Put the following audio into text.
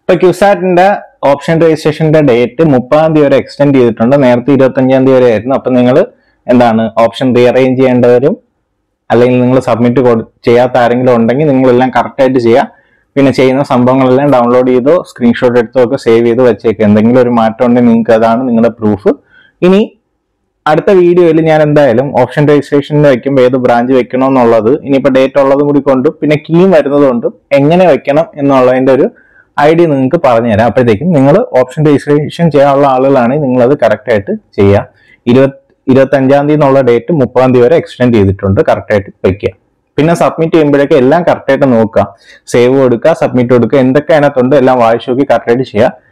ഇപ്പൊ ക്യൂസാറ്റിന്റെ option രജിസ്ട്രേഷന്റെ date മുപ്പതാം തീയതി വരെ എക്സ്റ്റെൻഡ് ചെയ്തിട്ടുണ്ട് നേരത്തെ ഇരുപത്തഞ്ചാം തീയതി വരെ ആയിരുന്നു അപ്പൊ നിങ്ങൾ എന്താണ് ഓപ്ഷൻ റീഅറേഞ്ച് ചെയ്യേണ്ടവരും അല്ലെങ്കിൽ നിങ്ങൾ സബ്മിറ്റ് ചെയ്യാത്ത ആരെങ്കിലും ഉണ്ടെങ്കിൽ നിങ്ങളെല്ലാം കറക്റ്റ് ആയിട്ട് ചെയ്യുക പിന്നെ ചെയ്യുന്ന സംഭവങ്ങളെല്ലാം ഡൗൺലോഡ് ചെയ്തോ സ്ക്രീൻഷോട്ട് എടുത്തോ ഒക്കെ സേവ് ചെയ്ത് വെച്ചേക്കുക എന്തെങ്കിലും ഒരു മാറ്റം ഉണ്ടെങ്കിൽ നിങ്ങൾക്ക് അതാണ് നിങ്ങളുടെ പ്രൂഫ് ഇനി അടുത്ത വീഡിയോയിൽ ഞാൻ എന്തായാലും ഓപ്ഷൻ രജിസ്ട്രേഷനിൽ വെക്കുമ്പോൾ ഏത് ബ്രാഞ്ച് വെക്കണം എന്നുള്ളത് ഇനിയിപ്പോൾ ഡേറ്റ് ഉള്ളതും കൂടി കൊണ്ടും പിന്നെ കീം വരുന്നത് കൊണ്ടും എങ്ങനെ വെക്കണം എന്നുള്ളതിന്റെ ഒരു ഐഡിയ നിങ്ങൾക്ക് പറഞ്ഞുതരാം അപ്പോഴത്തേക്കും നിങ്ങൾ ഓപ്ഷൻ രജിസ്ട്രേഷൻ ചെയ്യാനുള്ള ആളുകളാണെങ്കിൽ നിങ്ങൾ അത് കറക്റ്റ് ആയിട്ട് ചെയ്യുക ഇരുപത്തി ഇരുപത്തഞ്ചാം തീയതി എന്നുള്ള ഡേറ്റ് മുപ്പതാം തീയതി വരെ എക്സ്റ്റെൻഡ് ചെയ്തിട്ടുണ്ട് കറക്റ്റ് ആയിട്ട് വെക്കുക പിന്നെ സബ്മിറ്റ് ചെയ്യുമ്പോഴേക്കും എല്ലാം കറക്റ്റ് ആയിട്ട് നോക്കുക സേവ് കൊടുക്കുക സബ്മിറ്റ് കൊടുക്കുക എന്തൊക്കെ അതിനകത്തുണ്ട് എല്ലാം വായിച്ചു നോക്കി കറക്റ്റ് ആയിട്ട് ചെയ്യുക